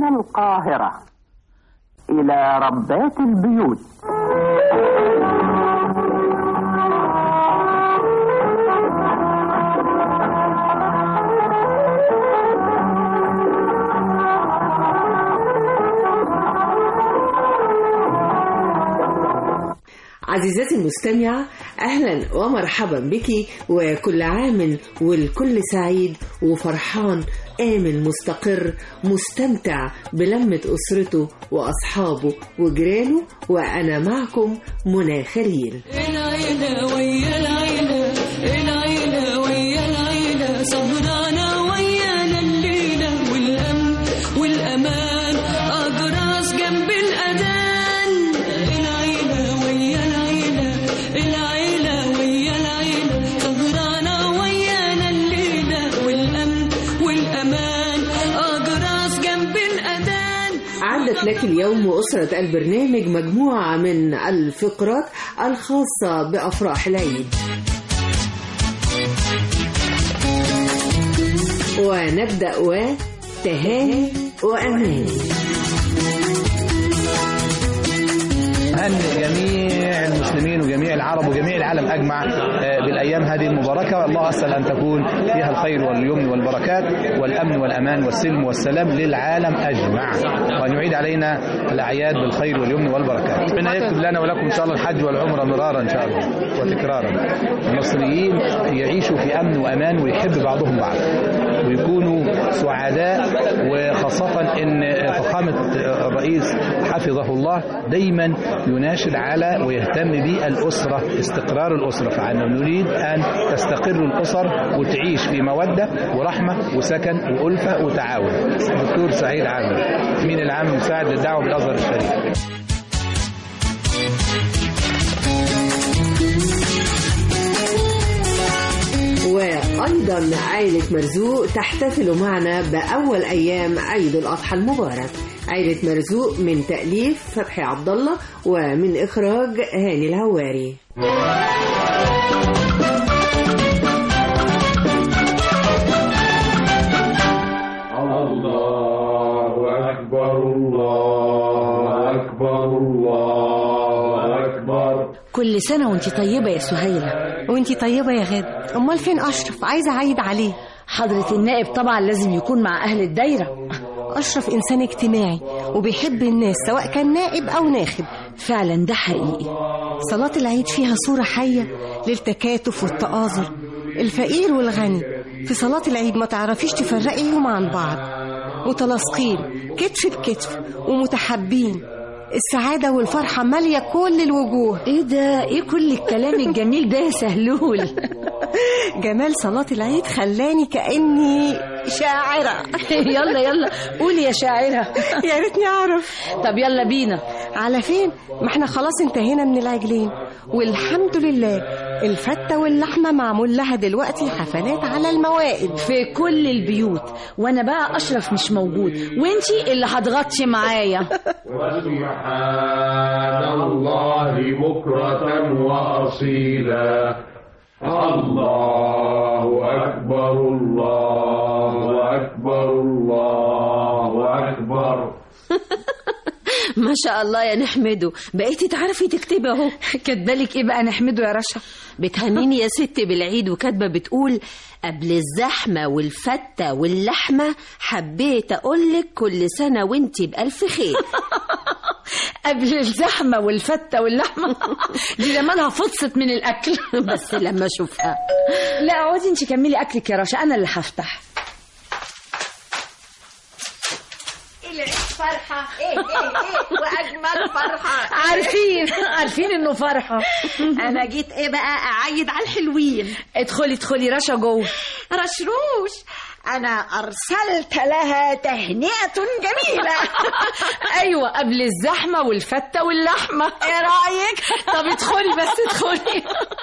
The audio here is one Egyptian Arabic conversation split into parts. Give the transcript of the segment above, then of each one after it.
من القاهرة إلى ربات البيوت عزيزتي المستمعة أهلا ومرحبا بك وكل عام والكل سعيد وفرحان آمن مستقر مستمتع بلمة أسرته وأصحابه وجيرانه وأنا معكم منى خليل العيلة ويا العيلة العيلة ويا العيلة سهرانة ويانا الليلة والأمن والأمان أجراس جنب الأذان العيلة ويا العيلة العيلة ويا العيلة سهرانة ويانا الليلة والأمن والأمان أجراس جنب الأذان عدت لك اليوم أسرة البرنامج مجموعة من الفقرات الخاصة بأفراح العيد ونبدأ وتهاني وأماني أهنئ جميع المسلمين وجميع العرب وجميع العالم أجمع آه، بالأيام هذه المباركة الله أسأل أن تكون فيها الخير واليمن والبركات والأمن والأمان والسلم والسلام للعالم أجمع وأن يعيد علينا الأعياد بالخير واليمن والبركات ربنا يكتب لنا ولكم إن شاء الله الحج والعمرة مرارا إن شاء الله وتكرارا المصريين يعيشوا في أمن وأمان ويحب بعضهم بعض ويكونوا سعداء وخاصة إن فخامة الرئيس حفظه الله دايما يناشد على ويهتم بالأسرة استقرار الأسرة فعنا نريد أن تستقر الأسر وتعيش في مودة ورحمة وسكن وألفة وتعاون دكتور سعيد عامر أمين العام المساعد للدعوة بالأزهر الشريف وأيضا عائلة مرزوق تحتفل معنا بأول أيام عيد الأضحى المبارك عائلة مرزوق من تأليف فتحي عبد الله ومن إخراج هاني الهواري الله أكبر الله أكبر الله أكبر كل سنة وانت طيبة يا سهيلة وانتي طيبة يا غادة أمال فين أشرف عايزة أعيد عليه حضرة النائب طبعا لازم يكون مع أهل الدايرة أشرف إنسان اجتماعي وبيحب الناس سواء كان نائب أو ناخب فعلا ده حقيقي صلاة العيد فيها صورة حية للتكاتف والتآزر الفقير والغني في صلاة العيد ما تعرفيش تفرقيهم عن بعض متلاصقين كتف بكتف ومتحابين السعادة والفرحة مالية كل الوجوه ايه ده ايه كل الكلام الجميل ده يا سهلول جمال صلاة العيد خلاني كأني شاعرة يلا يلا قولي يا شاعرة يا ريتني أعرف طب يلا بينا على فين؟ ما احنا خلاص انتهينا من العجلين والحمد لله الفتة واللحمة معمول لها دلوقتي حفلات على الموائد في كل البيوت وانا بقى اشرف مش موجود وانتي اللي هتغطي معايا وسبحان الله بكرة وأصيلا الله أكبر الله أكبر الله أكبر ما شاء الله يا نحمده بقيتي تعرفي تكتبي اهو كاتبالك ايه بقى نحمده يا رشا بتهنيني يا ستي بالعيد وكاتبه بتقول قبل الزحمه والفته واللحمه حبيت اقولك كل سنه وانتي بالف خير قبل الزحمة والفتة واللحمة دي زمانها فطست من الأكل بس لما اشوفها لا اقعدي انت كملي أكلك يا رشا أنا اللي هفتح فرحة ايه ايه ايه واجمل فرحة عارفين عارفين انه فرحة انا جيت ايه بقى اعيد على الحلوين ادخلي ادخلي رشا جوه رشروش انا ارسلت لها تهنئة جميلة ايوه قبل الزحمة والفتة واللحمة ايه رأيك طب ادخلي بس ادخلي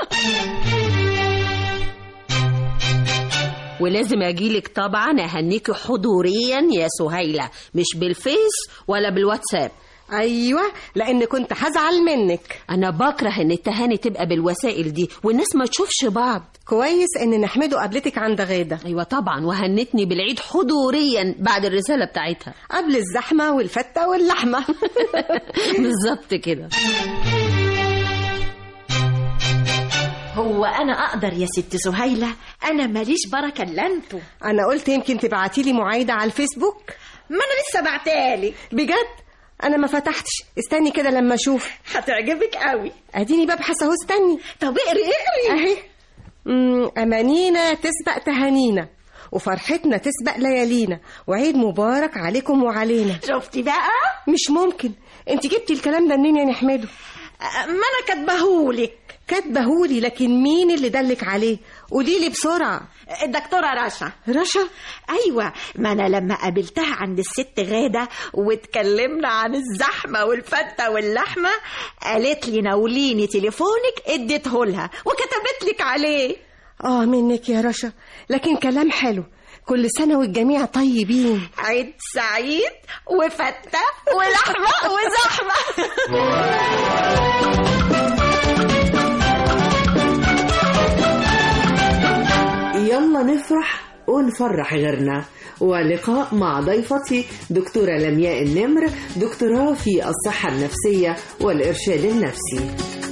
ولازم اجيلك طبعا اهنيكي حضوريا يا سهيله مش بالفيس ولا بالواتساب ايوه لان كنت هزعل منك انا بكره ان التهاني تبقى بالوسائل دي والناس ما تشوفش بعض كويس ان نحمده قابلتك عند غاده ايوه طبعا وهنتني بالعيد حضوريا بعد الرساله بتاعتها قبل الزحمه والفته واللحمه بالظبط كده هو انا اقدر يا ست سهيله انا ماليش بركه الا انتوا انا قلت يمكن تبعتي لي معايده على الفيسبوك ما انا لسه بعتالك بجد انا ما فتحتش استني كده لما اشوف هتعجبك قوي اديني ببحث اهو استني طب اقري اقري اهي أمم، امانينا تسبق تهانينا وفرحتنا تسبق ليالينا وعيد مبارك عليكم وعلينا شفتي بقى مش ممكن انت جبتي الكلام ده منين يا نحمده أه، ما انا كاتبهولك كاتبهولي لكن مين اللي دلك عليه قولي لي بسرعه الدكتوره رشا رشا ايوه ما انا لما قابلتها عند الست غاده واتكلمنا عن الزحمه والفته واللحمه قالت لي ناوليني تليفونك اديته لها وكتبت لك عليه اه منك يا رشا لكن كلام حلو كل سنه والجميع طيبين عيد سعيد وفته ولحمه وزحمه يلا نفرح ونفرح غيرنا ولقاء مع ضيفتي دكتورة لمياء النمر دكتوراه في الصحة النفسية والإرشاد النفسي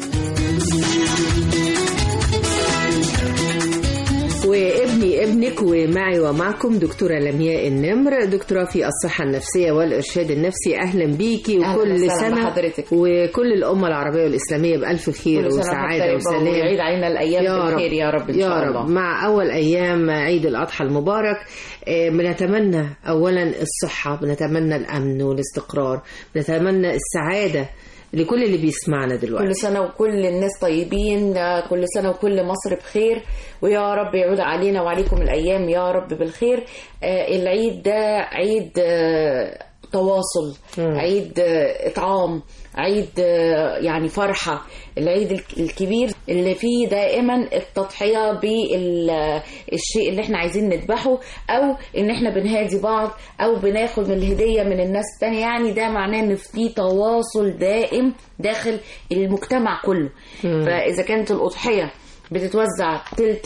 وابني ابنك ومعي ومعكم دكتورة لمياء النمر دكتوراه في الصحة النفسية والإرشاد النفسي أهلا بيكي أهلاً وكل وسهلاً سنة بحضرتك. وكل الأمة العربية والإسلامية بألف خير كل سنة وسعادة وانت طيبة وسلام ويعيد علينا الأيام يا رب. بالخير يا رب إن يا شاء رب الله مع أول أيام عيد الأضحى المبارك آه، بنتمنى أولا الصحة بنتمنى الأمن والاستقرار بنتمنى السعادة لكل اللي بيسمعنا دلوقتي كل سنة وكل الناس طيبين آه، كل سنة وكل مصر بخير ويا رب يعود علينا وعليكم الأيام يا رب بالخير آه، العيد ده عيد آه، تواصل مم. عيد آه، إطعام عيد آه، يعني فرحة العيد الك- الكبير اللي فيه دائما التضحية بالشيء اللي احنا عايزين نذبحه او ان احنا بنهادي بعض او بناخد من الهدية من الناس التانية يعني ده معناه ان في تواصل دائم داخل المجتمع كله مم. فاذا كانت الأضحية بتتوزع تلت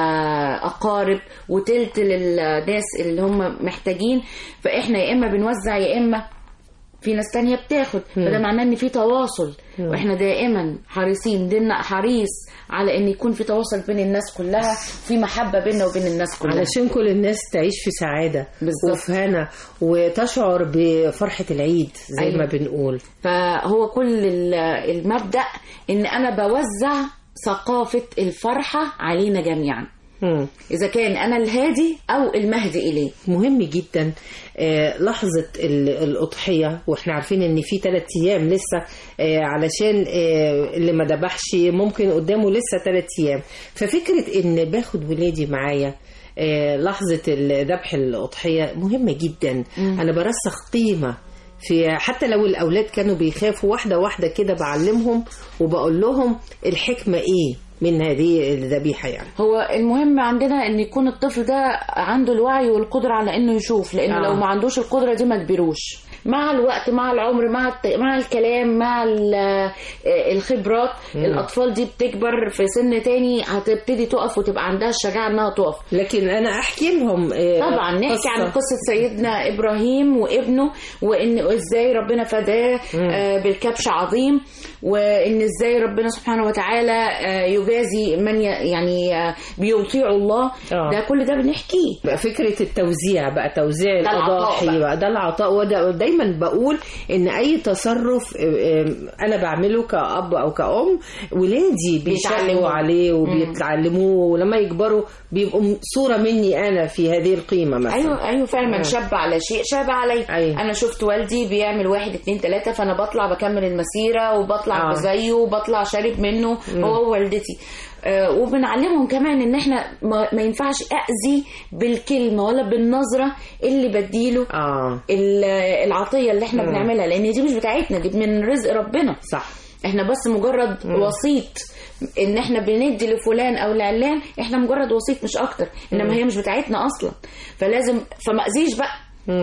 للأقارب وتلت للناس اللي هم محتاجين فإحنا يا إما بنوزع يا إما في ناس تانية بتاخد فده معناه ان في تواصل واحنا دائما حريصين ديننا حريص على ان يكون في تواصل بين الناس كلها في محبة بيننا وبين الناس كلها علشان كل الناس تعيش في سعادة بالظبط. وفي هنا وتشعر بفرحة العيد زي أيوة. ما بنقول فهو كل ال- المبدأ ان انا بوزع ثقافة الفرحة علينا جميعا مم. اذا كان انا الهادي او المهدي اليه مهم جدا آه، لحظة ال- الأضحية واحنا عارفين ان في ثلاث ايام لسه آه، علشان آه، اللي ما ذبحش ممكن قدامه لسه ثلاث ايام ففكرة ان باخد ولادي معايا آه، لحظة ال- ذبح الأضحية مهمة جدا أنا برسخ قيمة في حتى لو الأولاد كانوا بيخافوا واحدة واحدة كده بعلمهم وبقول لهم الحكمة إيه من هذه الذبيحة يعني هو المهم عندنا ان يكون الطفل ده عنده الوعي والقدرة على انه يشوف لان آه. لو ما عندوش القدرة دي ما تبيروش مع الوقت مع العمر مع الت... مع الكلام مع ال- آه، الخبرات الاطفال دي بتكبر في سن تاني هتبتدي تقف وتبقى عندها الشجاعة انها تقف لكن أنا أحكي لهم آه، طبعا نحكي قصة. عن قصة سيدنا إبراهيم وابنه وإن إزاي ربنا فداه آه، بالكبش عظيم وإن إزاي ربنا سبحانه وتعالى آه، يجازي من ي- يعني آه، بيطيع الله آه. ده كل ده بنحكيه بقى فكرة التوزيع بقى توزيع ده العطاء الأضاحي بقى. بقى. ده العطاء وده دايما بقول إن أي تصرف آه، آه، أنا بعمله كأب أو كأم ولادي بيتعلموا. بيشجعوا عليه وبيتعلموه ولما يكبروا بيبقوا م- صورة مني أنا في هذه القيمة مثلا ايوه ايوه فعلا من شاب على شيء شاب علي أيوة. انا شفت والدي بيعمل واحد اتنين تلاته فانا بطلع بكمل المسيره وبطلع آه. بزيه وبطلع شارب منه هو ووالدتي آه، وبنعلمهم كمان ان احنا ما, ما ينفعش اذي بالكلمه ولا بالنظره اللي بديله آه ال- العطيه اللي احنا مم. بنعملها لان دي مش بتاعتنا دي من رزق ربنا صح احنا بس مجرد وسيط ان احنا بندي لفلان او لعلان احنا مجرد وسيط مش اكتر انما هي مش بتاعتنا اصلا فلازم فما اذيش بقى مم.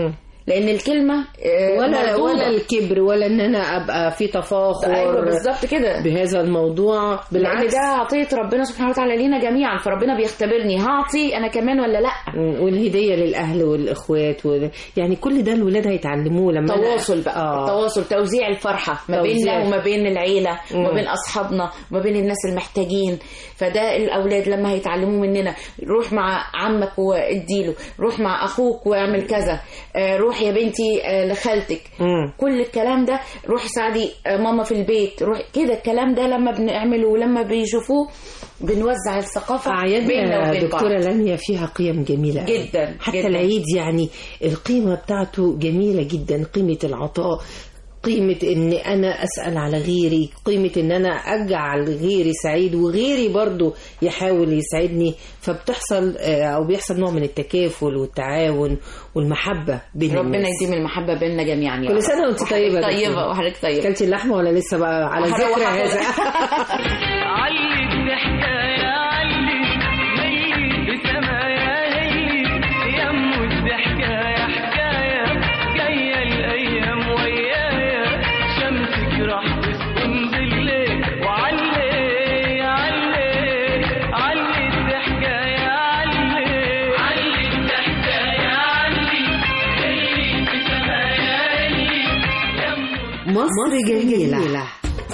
لان الكلمه آه، ولا مردودة. ولا الكبر ولا ان انا ابقى في تفاخر ايوه بالظبط كده بهذا الموضوع لان بالعكس ده عطيه ربنا سبحانه وتعالى لينا جميعا فربنا بيختبرني هعطي انا كمان ولا لا والهديه للاهل والاخوات و... يعني كل ده الولاد هيتعلموه لما أنا- تواصل بقى آه. التواصل توزيع الفرحه ما توزيع. بيننا وما بين العيله وما مم. بين اصحابنا وما بين الناس المحتاجين فده الاولاد لما هيتعلموه مننا روح مع عمك واديله روح مع اخوك واعمل كذا آه، روح يا بنتي آه، لخالتك مم. كل الكلام ده روح ساعدي آه، ماما في البيت روح كده الكلام ده لما بنعمله ولما بيشوفوه بنوزع الثقافه أعيادنا بيننا يا وبين بعض دكتورة لانيا فيها قيم جميلة أوي. جدا حتى جدا. العيد يعني القيمة بتاعته جميلة جدا قيمة العطاء قيمة ان انا اسأل على غيري قيمة ان انا اجعل غيري سعيد وغيري برضو يحاول يسعدني فبتحصل آه، او بيحصل نوع من التكافل والتعاون والمحبة بين ربنا الناس يديم المحبه بيننا جميعا يا كل رب. سنة وانت وحضرتك طيبة يا طيبه دكتورة. وحضرتك طيبه كلتي اللحمة ولا لسه بقى على هروح ذكر أكل. هذا علي الضحكة يا علي هي بسمايا هي يم الضحكة يا حكاية جاية الأيام ويايا شمسك راح تسكن بالليل وعلي علي علي الضحكة يا علي علي الضحكة يا علي هي بسمايا هي يم مصر جميلة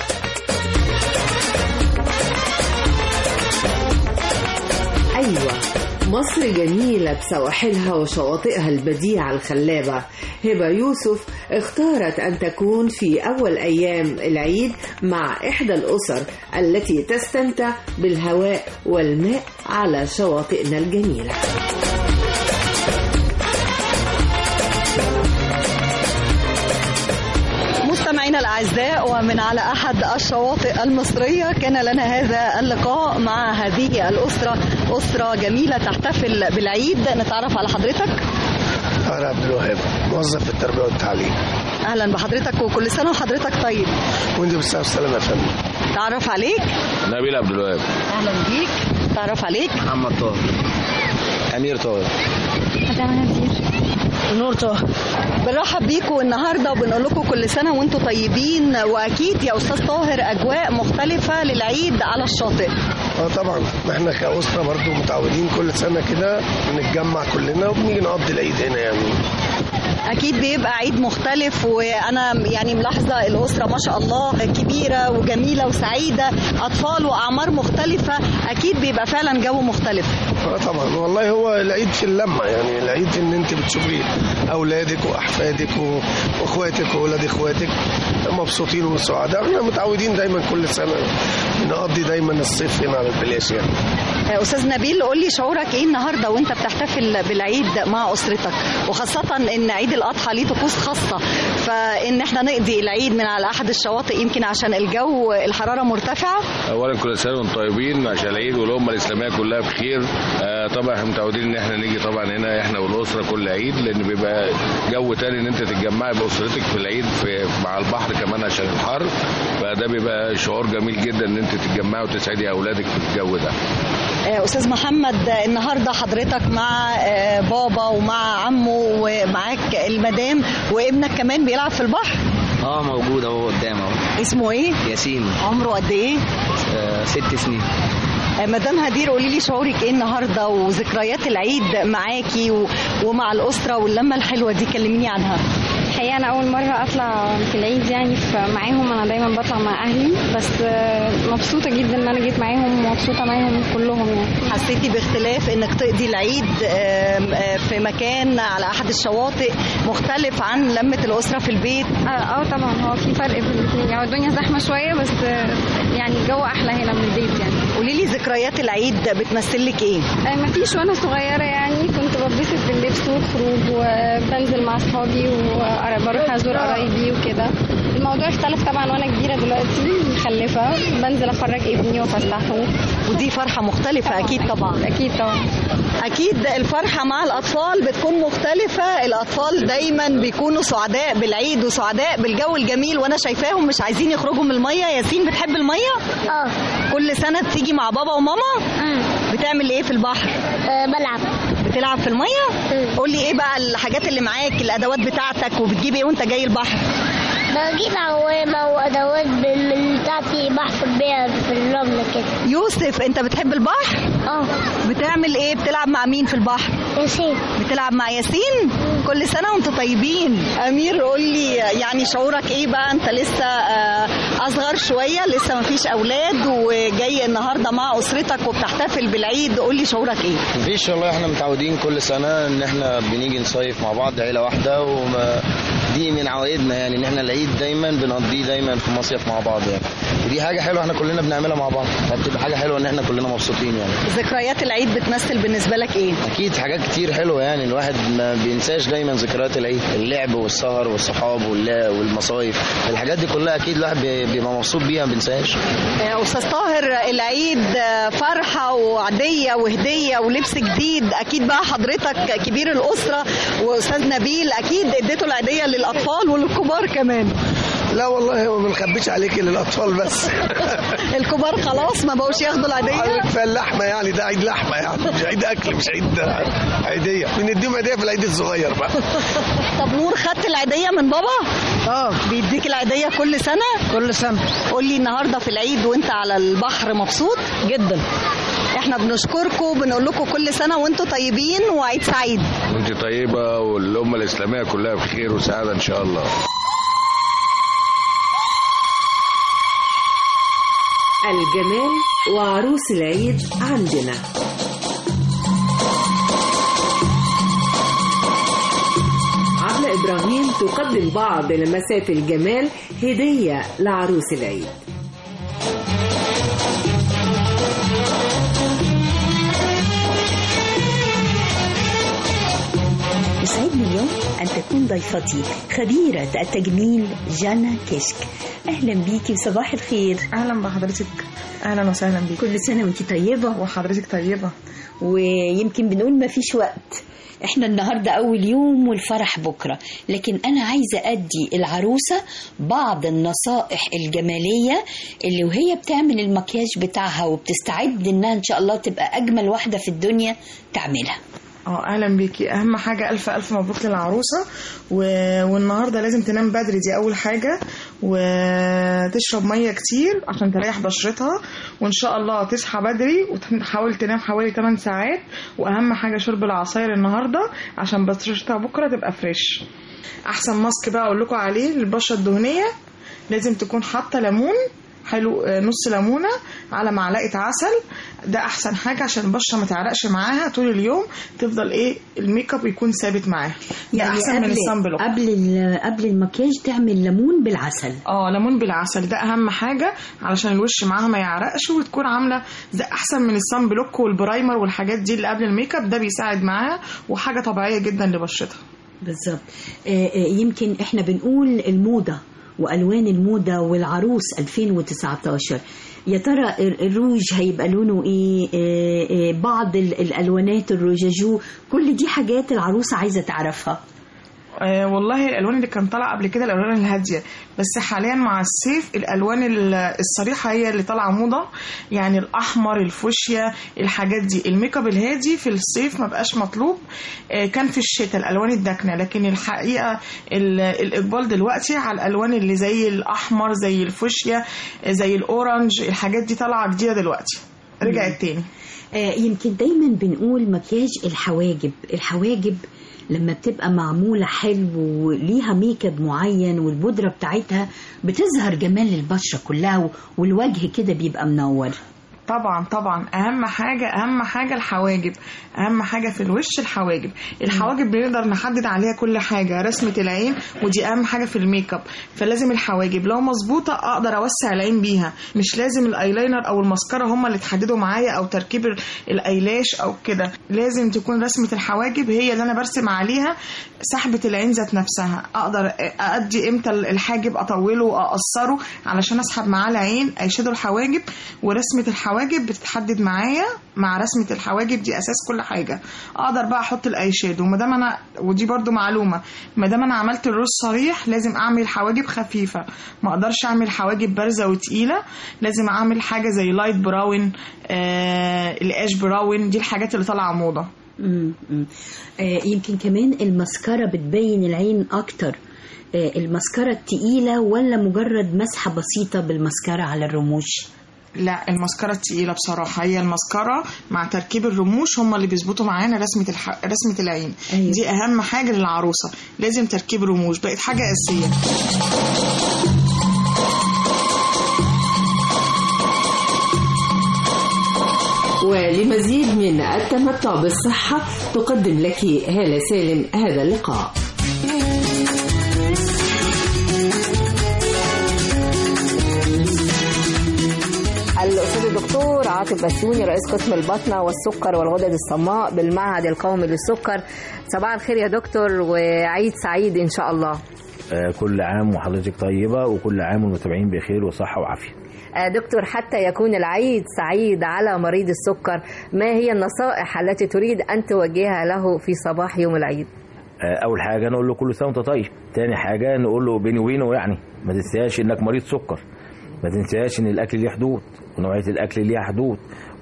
أيوة مصر جميلة بسواحلها وشواطئها البديعة الخلابة هبة يوسف اختارت أن تكون في أول أيام العيد مع إحدى الأسر التي تستمتع بالهواء والماء على شواطئنا الجميلة مستمعينا الأعزاء ومن على أحد الشواطئ المصرية كان لنا هذا اللقاء مع هذه الأسرة أسرة جميلة تحتفل بالعيد نتعرف على حضرتك أنا عبد الوهاب موظف في التربية والتعليم أهلا بحضرتك وكل سنة وحضرتك طيب وأنت بالصحة والسلامة يا فندم تعرف عليك نبيل عبد الوهاب أهلا بيك تعرف عليك محمد طاهر امير طاهر نور طه بنرحب بيكم النهارده وبنقول لكم كل سنه وانتم طيبين واكيد يا استاذ طاهر اجواء مختلفه للعيد على الشاطئ اه طبعا ما احنا كأسرة برضو متعودين كل سنة كده بنتجمع كلنا وبنيجي نقضي العيد هنا يعني اكيد بيبقى عيد مختلف وانا يعني ملاحظه الاسره ما شاء الله كبيره وجميله وسعيده اطفال واعمار مختلفه اكيد بيبقى فعلا جو مختلف اه طبعا والله هو العيد في اللمة يعني العيد في ان انت بتشوفي اولادك واحفادك و- واخواتك واولاد اخواتك مبسوطين وسعداء احنا متعودين دايما كل سنة نقضي دايما الصيف هنا على البلاش يعني استاذ نبيل قول لي شعورك ايه النهارده وانت بتحتفل بالعيد مع اسرتك وخاصه ان عيد الاضحى ليه طقوس خاصه فان احنا نقضي العيد من على احد الشواطئ يمكن عشان الجو الحراره مرتفعه اولا كل سنه وانتم طيبين عشان العيد والامه الاسلاميه كلها بخير آه طبعا احنا متعودين ان احنا نيجي طبعا هنا احنا والاسره كل عيد لان بيبقى جو تاني ان انت تتجمعي باسرتك في العيد في مع البحر كمان عشان الحر فده بيبقى شعور جميل جدا ان انت تتجمعي وتسعدي اولادك في الجو ده آه، استاذ محمد آه، النهارده حضرتك مع آه، بابا ومع عمه ومعاك المدام وابنك كمان بيلعب في البحر اه موجود اهو قدام اهو اسمه ايه ياسين عمره قد ايه آه ست سنين آه، مدام هدير قولي لي شعورك ايه النهارده وذكريات العيد معاكي و... ومع الاسره واللمه الحلوه دي كلميني عنها الحقيقة أنا أول مرة أطلع في العيد يعني في معاهم أنا دايما بطلع مع أهلي بس آه، مبسوطة جدا إن أنا جيت معاهم ومبسوطة معاهم كلهم يعني حسيتي باختلاف انك تقضي العيد آم، آه، في مكان على احد الشواطئ مختلف عن لمه الاسره في البيت اه آه، طبعا هو في فرق في الاثنين يعني الدنيا زحمة شوية بس آه، يعني الجو أحلى هنا من البيت يعني قولي لي ذكريات العيد بتمثل لك ايه آه، مفيش وأنا صغيرة يعني كنت بتبسط باللبس والخروج وبنزل مع أصحابي وبروح أزور قرايبي وكده الموضوع اختلف طبعا وأنا كبيرة دلوقتي مخلفة بنزل أفرج ابني وأفسحه ودي فرحه مختلفه اكيد طبعا أكيد طبعا اكيد الفرحه مع الاطفال بتكون مختلفه الاطفال دايما بيكونوا سعداء بالعيد وسعداء بالجو الجميل وانا شايفاهم مش عايزين يخرجوا من الميه ياسين بتحب الميه اه كل سنه تيجي مع بابا وماما امم بتعمل ايه في البحر أه بلعب بتلعب في الميه قول لي ايه بقى الحاجات اللي معاك الادوات بتاعتك وبتجيب ايه وانت جاي البحر بجيب عوامة وأدوات من بتاعتي بحفر بيها في الرمل كده يوسف انت بتحب البحر اه بتعمل ايه بتلعب مع مين في البحر ياسين بتلعب مع ياسين كل سنه وانتم طيبين امير قول لي يعني شعورك ايه بقى انت لسه آه، اصغر شويه لسه ما فيش اولاد وجاي النهارده مع اسرتك وبتحتفل بالعيد قول لي شعورك ايه مفيش والله احنا متعودين كل سنة ان احنا بنيجي نصيف مع بعض عيلة واحدة وما دي من عوايدنا يعني ان احنا العيد دايما بنقضيه دايما في مصيف مع بعض يعني ودي حاجة حلوة احنا كلنا بنعملها مع بعض فبتبقى حاجة حلوة ان احنا كلنا مبسوطين يعني ذكريات العيد بتمثل بالنسبه لك ايه اكيد حاجات كتير حلوة يعني الواحد ما بينساش دايما ذكريات العيد اللعب والسهر والصحاب واللا- والمصايف الحاجات دي كلها اكيد الواحد بي- بيبقى مبسوط بيها ما بينساهاش يا استاذ طاهر العيد فرحه وعاديه وهديه ولبس جديد اكيد بقى حضرتك كبير الاسره واستاذ نبيل اكيد اديتوا العيديه للاطفال وللكبار كمان لا والله هو ما بنخبيش عليك للاطفال بس الكبار خلاص ما بقوش ياخدوا العيديه كفايه اللحمه يعني ده عيد لحمه يعني مش عيد اكل مش عيد عيديه بنديهم عيديه في العيد الصغير بقى طب نور خدت العيديه من بابا اه بيديك العيديه كل سنه كل سنه قول لي النهارده في العيد وانت على البحر مبسوط جدا احنا بنشكركم بنقول لكم كل سنه وانتم طيبين وعيد سعيد وانت طيبة والأمة الإسلامية كلها بخير وسعادة إن شاء الله الجمال وعروس العيد عندنا عبلة إبراهيم تقدم بعض لمسات الجمال هدية لعروس العيد يسعدني اليوم أن تكون ضيفتي خبيرة التجميل جانا كشك أهلا بيكي وصباح الخير اهلا بحضرتك اهلا وسهلا بيك كل سنة وانت طيبة وحضرتك طيبة ويمكن بنقول ما فيش وقت احنا النهاردة أول يوم والفرح بكرة لكن أنا عايزة أدي العروسة بعض النصائح الجمالية اللي وهي بتعمل المكياج بتاعها وبتستعد إنها إن شاء الله تبقى أجمل واحدة في الدنيا تعملها اه اهلا بيكي اهم حاجه الف الف مبروك للعروسه و... والنهارده لازم تنام بدري دي اول حاجه وتشرب ميه كتير عشان تريح بشرتها وان شاء الله تصحى بدري وتحاول تنام حوالي 8 ساعات واهم حاجه شرب العصاير النهارده عشان بشرتها بكره تبقى فريش احسن ماسك بقى اقول لكم عليه للبشره الدهنيه لازم تكون حاطه ليمون حلو آه، نص ليمونه على معلقه عسل ده احسن حاجه عشان البشره ما تعرقش معاها طول اليوم تفضل ايه الميك اب يكون ثابت معاها ده احسن من الصن بلوك قبل ال- قبل المكياج تعمل ليمون بالعسل اه ليمون بالعسل ده اهم حاجه علشان الوش معاها ما يعرقش وتكون عامله ده احسن من الصن بلوك والبرايمر والحاجات دي اللي قبل الميك اب ده بيساعد معاها وحاجه طبيعيه جدا لبشرتها بالظبط آه، آه، يمكن احنا بنقول الموضة والوان الموضه والعروس 2019 يا ترى ال- الروج هيبقى لونه ايه آه، آه، بعض ال- الالوانات الرجاجو كل دي حاجات العروسه عايزه تعرفها آه والله الالوان اللي كان طالعه قبل كده الالوان الهاديه بس حاليا مع الصيف الالوان ال- الصريحه هي اللي طالعه موضه يعني الاحمر الفوشيا الحاجات دي الميك اب الهادي في الصيف ما بقاش مطلوب آه كان في الشتاء الالوان الداكنه لكن الحقيقه ال- الاقبال دلوقتي على الالوان اللي زي الاحمر زي الفوشيا آه، زي الاورنج الحاجات دي طالعه جديده دلوقتي رجعت تاني آه، يمكن دايما بنقول مكياج الحواجب الحواجب لما بتبقى معمولة حلو وليها ميك اب معين والبودرة بتاعتها بتظهر جمال البشرة كلها و- والوجه كده بيبقى منور طبعا طبعا اهم حاجه اهم حاجه الحواجب اهم حاجه في الوش الحواجب الحواجب بنقدر نحدد عليها كل حاجه رسمه العين ودي اهم حاجه في الميك اب فلازم الحواجب لو مظبوطه اقدر اوسع العين بيها مش لازم الايلاينر او الماسكارا هم اللي تحددوا معايا او تركيب ال- الايلاش او كده لازم تكون رسمه الحواجب هي اللي انا برسم عليها سحبه العين ذات نفسها اقدر ادي امتى الحاجب اطوله واقصره علشان اسحب معاه العين ايشادو الحواجب ورسمه الحواجب بتتحدد معايا مع رسمه الحواجب دي اساس كل حاجه اقدر بقى احط الايشادو ما دام انا ودي برضو معلومه ما دام انا عملت الروج صريح لازم اعمل حواجب خفيفه ما اقدرش اعمل حواجب بارزه وتقيله لازم اعمل حاجه زي لايت براون آه الاش براون دي الحاجات اللي طالعه موضه مم. مم. آه يمكن كمان المسكرة بتبين العين أكتر آه المسكرة التقيلة ولا مجرد مسحة بسيطة بالمسكرة على الرموش لا المسكرة التقيلة بصراحة هي المسكرة مع تركيب الرموش هم اللي بيظبطوا معانا رسمة الح... رسمة العين أيوة. دي أهم حاجة للعروسة لازم تركيب رموش بقت حاجة أساسية ولمزيد من التمتع بالصحة تقدم لك هالة سالم هذا اللقاء الأستاذ الدكتور عاطف بسيوني رئيس قسم البطنة والسكر والغدد الصماء بالمعهد القومي للسكر صباح الخير يا دكتور وعيد سعيد إن شاء الله آه، كل عام وحضرتك طيبة وكل عام والمتابعين بخير وصحة وعافية آه، دكتور حتى يكون العيد سعيد على مريض السكر ما هي النصائح التي تريد أن توجهها له في صباح يوم العيد آه، أول حاجة نقول له كل سنة وأنت طيب تاني حاجة نقول له بيني وبينه يعني ما تنساش إنك مريض سكر ما تنساش ان الاكل ليه حدود ونوعيه الاكل ليها حدود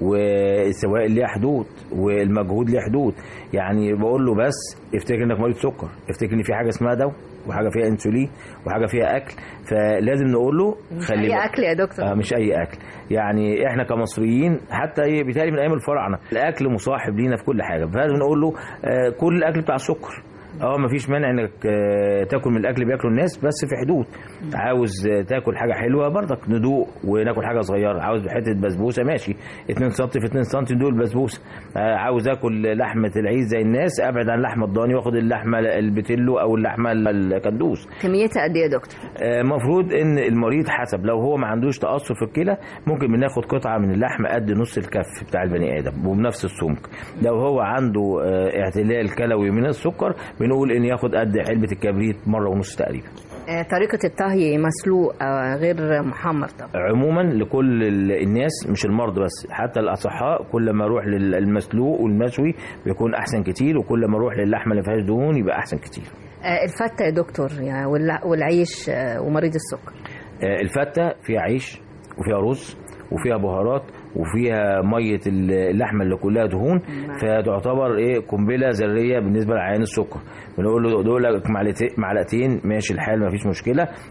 والسوائل ليها حدود والمجهود ليه حدود يعني بقول له بس افتكر انك مريض سكر افتكر ان في حاجه اسمها دواء وحاجه فيها انسولين وحاجه فيها اكل فلازم نقول له مش اي اكل يا دكتور آه مش اي اكل يعني احنا كمصريين حتى ايه بيتهيألي من ايام الفراعنه الاكل مصاحب لينا في كل حاجه فلازم نقول له آه كل الاكل بتاع السكر اه مفيش مانع انك آه، تاكل من الاكل اللي بياكله الناس بس في حدود عاوز آه، تاكل حاجه حلوه برضك ندوق وناكل حاجه صغيره عاوز حته بسبوسه ماشي 2 سم في 2 سم ندوق البسبوسه آه، عاوز اكل لحمه العيد زي الناس ابعد عن اللحمه الضاني واخد اللحمه البتلو او اللحمه الكندوس كميتها قد ايه يا دكتور المفروض ان المريض حسب لو هو ما عندوش تاثر في الكلى ممكن بناخد قطعه من اللحم قد نص الكف بتاع البني ادم وبنفس السمك لو هو عنده آه، اعتلال كلوي من السكر بنقول ان ياخد قد علبه الكبريت مره ونص تقريبا آه، طريقة الطهي مسلوق آه، غير محمر طبعا عموما لكل ال- الناس مش المرضى بس حتى الاصحاء كل ما اروح للمسلوق والمشوي بيكون احسن كتير وكل ما اروح للحمه اللي فيهاش دهون يبقى احسن كتير آه، الفتة يا دكتور يعني والع- والعيش آه، ومريض السكر آه، الفتة فيها عيش وفيها رز وفيها بهارات وفيها ميه اللحمه اللي كلها دهون فتعتبر ايه قنبله ذريه بالنسبه لعيان السكر بنقول له دول معلقتين معلقتين ماشي الحال ما فيش مشكله آه،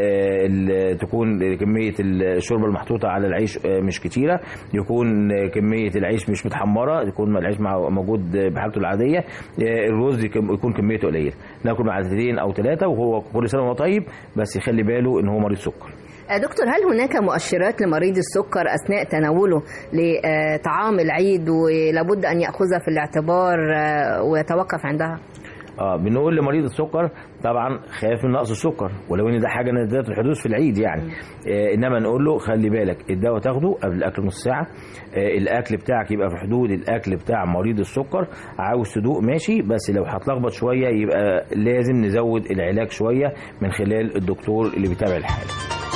ال- تكون كميه الشوربه المحطوطه على العيش آه، مش كتيره يكون آه، كميه العيش مش متحمره يكون العيش مع- موجود بحالته العاديه آه، الرز يكون يكون كميته قليله ناكل معلقتين او ثلاثه وهو كل سنه وهو طيب بس يخلي باله ان هو مريض سكر آه، دكتور هل هناك مؤشرات لمريض السكر أثناء تناوله لطعام العيد ولابد أن يأخذها في الاعتبار آه، ويتوقف عندها؟ اه بنقول لمريض السكر طبعا خاف من نقص السكر ولو ان ده حاجه نادره الحدوث في العيد يعني آه انما نقول له خلي بالك الدواء تاخده قبل الاكل نص ساعه آه الاكل بتاعك يبقى في حدود الاكل بتاع مريض السكر عاوز تدوق ماشي بس لو هتلخبط شويه يبقى لازم نزود العلاج شويه من خلال الدكتور اللي بيتابع الحاله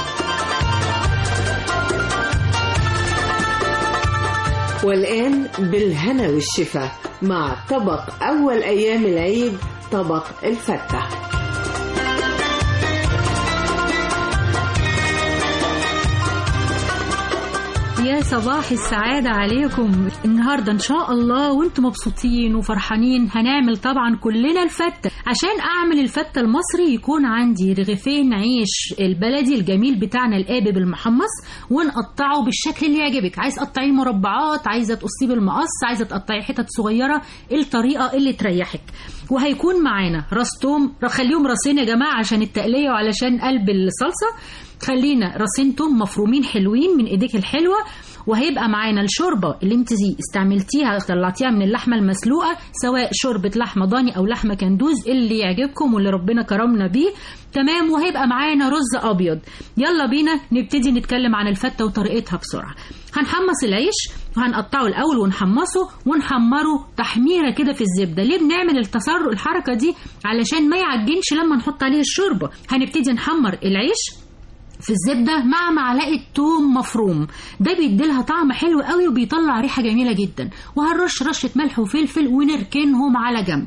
والآن بالهنا والشفا مع طبق أول أيام العيد طبق الفتة يا صباح السعادة عليكم النهاردة إن شاء الله وانتم مبسوطين وفرحانين هنعمل طبعا كلنا الفتة عشان أعمل الفتة المصري يكون عندي رغيفين عيش البلدي الجميل بتاعنا القابب المحمص ونقطعه بالشكل اللي يعجبك عايز تقطعيه مربعات عايزة تقصيه بالمقص عايزة تقطعيه حتت صغيرة الطريقة اللي تريحك وهيكون معانا راس توم خليهم راسين يا جماعة عشان التقلية وعلشان قلب الصلصة خلينا راسين توم مفرومين حلوين من ايديك الحلوه وهيبقى معانا الشوربه اللي انت استعملتيها طلعتيها من اللحمه المسلوقه سواء شوربه لحمه ضاني او لحمه كندوز اللي يعجبكم واللي ربنا كرمنا بيه تمام وهيبقى معانا رز ابيض يلا بينا نبتدي نتكلم عن الفته وطريقتها بسرعه هنحمص العيش وهنقطعه الاول ونحمصه ونحمره تحميره كده في الزبده ليه بنعمل التصرف الحركه دي علشان ما يعجنش لما نحط عليه الشوربه هنبتدي نحمر العيش في الزبدة مع معلقة توم مفروم ده بيديلها طعم حلو قوي وبيطلع ريحة جميلة جدا وهنرش رشة ملح وفلفل ونركنهم على جنب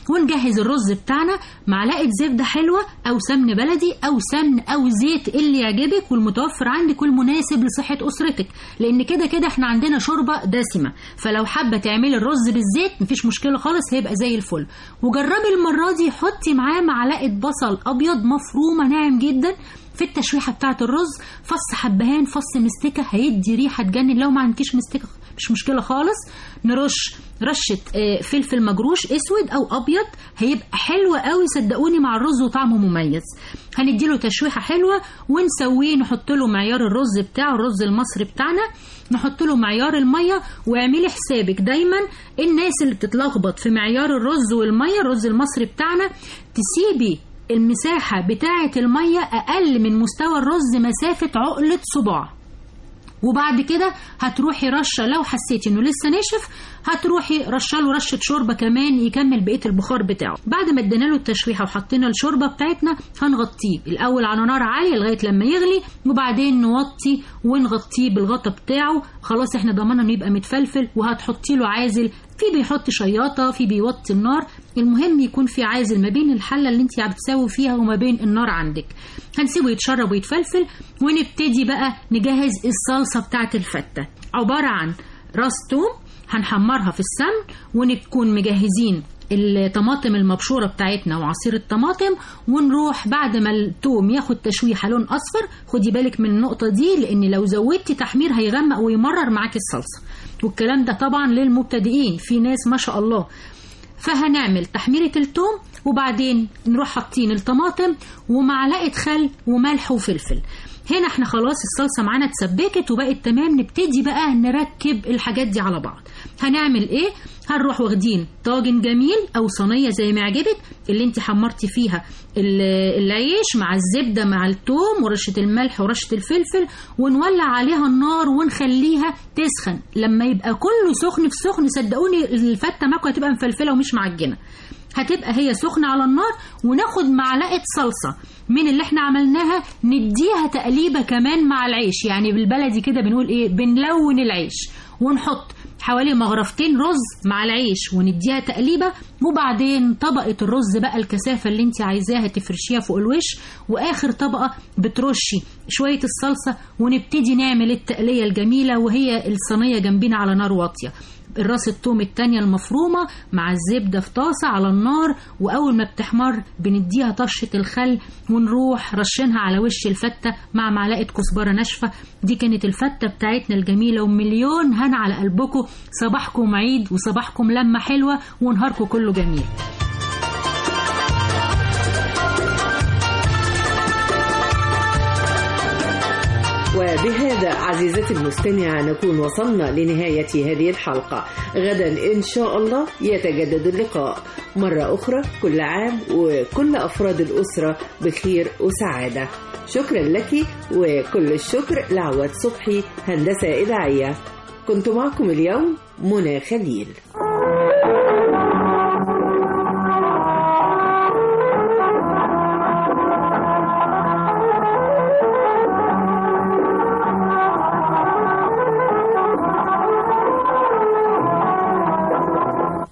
ونجهز الرز بتاعنا معلقه زبده حلوه او سمن بلدي او سمن او زيت اللي يعجبك والمتوفر عندك والمناسب لصحه اسرتك لان كده كده احنا عندنا شوربه دسمه فلو حابه تعملي الرز بالزيت مفيش مشكله خالص هيبقى زي الفل وجربي المره دي حطي معاه معلقه بصل ابيض مفرومه ناعم جدا في التشويحه بتاعه الرز فص حبهان فص مستكه هيدي ريحه تجنن لو ما عندكيش مستكه مش مشكله خالص نرش رشه آه، فلفل مجروش اسود او ابيض هيبقى حلو قوي صدقوني مع الرز وطعمه مميز هنديله تشويحه حلوه ونسويه نحط له معيار الرز بتاعه الرز المصري بتاعنا نحط له معيار الميه واعملي حسابك دايما الناس اللي بتتلخبط في معيار الرز والميه الرز المصري بتاعنا تسيبي المساحة بتاعة المية أقل من مستوى الرز مسافة عقلة صباع وبعد كده هتروحي رشه لو حسيتي انه لسه ناشف هتروحي رشه له رشه شوربه كمان يكمل بقيه البخار بتاعه بعد ما ادينا له التشويحه وحطينا الشوربه بتاعتنا هنغطيه الاول على نار عاليه لغايه لما يغلي وبعدين نوطي ونغطيه بالغطا بتاعه خلاص احنا ضمننا انه يبقى متفلفل وهتحطي له عازل في بيحط شياطه في بيوطي النار المهم يكون في عازل ما بين الحله اللي انت بتسوي فيها وما بين النار عندك هنسيبه يتشرب ويتفلفل ونبتدي بقى نجهز الصلصه بتاعه الفته عباره عن راس توم هنحمرها في السمن ونكون مجهزين الطماطم المبشوره بتاعتنا وعصير الطماطم ونروح بعد ما التوم ياخد تشويحه لون اصفر خدي بالك من النقطه دي لان لو زودتي تحمير هيغمق ويمرر معاكي الصلصه والكلام ده طبعا للمبتدئين في ناس ما شاء الله فهنعمل تحميرة التوم وبعدين نروح حاطين الطماطم ومعلقة خل وملح وفلفل هنا احنا خلاص الصلصة معانا اتسبكت وبقت تمام نبتدي بقى نركب الحاجات دي على بعض هنعمل ايه هنروح واخدين طاجن جميل او صينيه زي ما عجبك اللي انت حمرتي فيها ال- العيش مع الزبده مع الثوم ورشه الملح ورشه الفلفل ونولع عليها النار ونخليها تسخن لما يبقى كله سخن في سخن صدقوني الفته معاكم هتبقى مفلفله ومش معجنه هتبقى هي سخنة على النار وناخد معلقة صلصة من اللي احنا عملناها نديها تقليبة كمان مع العيش يعني بالبلدي كده بنقول ايه بنلون العيش ونحط حوالي مغرفتين رز مع العيش ونديها تقليبة وبعدين طبقة الرز بقى الكثافة اللي انت عايزاها تفرشيها فوق الوش واخر طبقة بترشي شوية الصلصة ونبتدي نعمل التقلية الجميلة وهي الصينية جنبنا على نار واطية الراس التوم التانية المفرومة مع الزبدة في طاسة على النار وأول ما بتحمر بنديها طشة الخل ونروح رشينها على وش الفتة مع معلقة كزبرة ناشفة دي كانت الفتة بتاعتنا الجميلة ومليون هنا على قلبكم صباحكم عيد وصباحكم لمة حلوة ونهاركم كله جميل وبهذا عزيزتي المستمعة نكون وصلنا لنهاية هذه الحلقة غدا إن شاء الله يتجدد اللقاء مرة أخرى كل عام وكل أفراد الأسرة بخير وسعادة شكرا لك وكل الشكر لعواد صبحي هندسة إذاعية كنت معكم اليوم منى خليل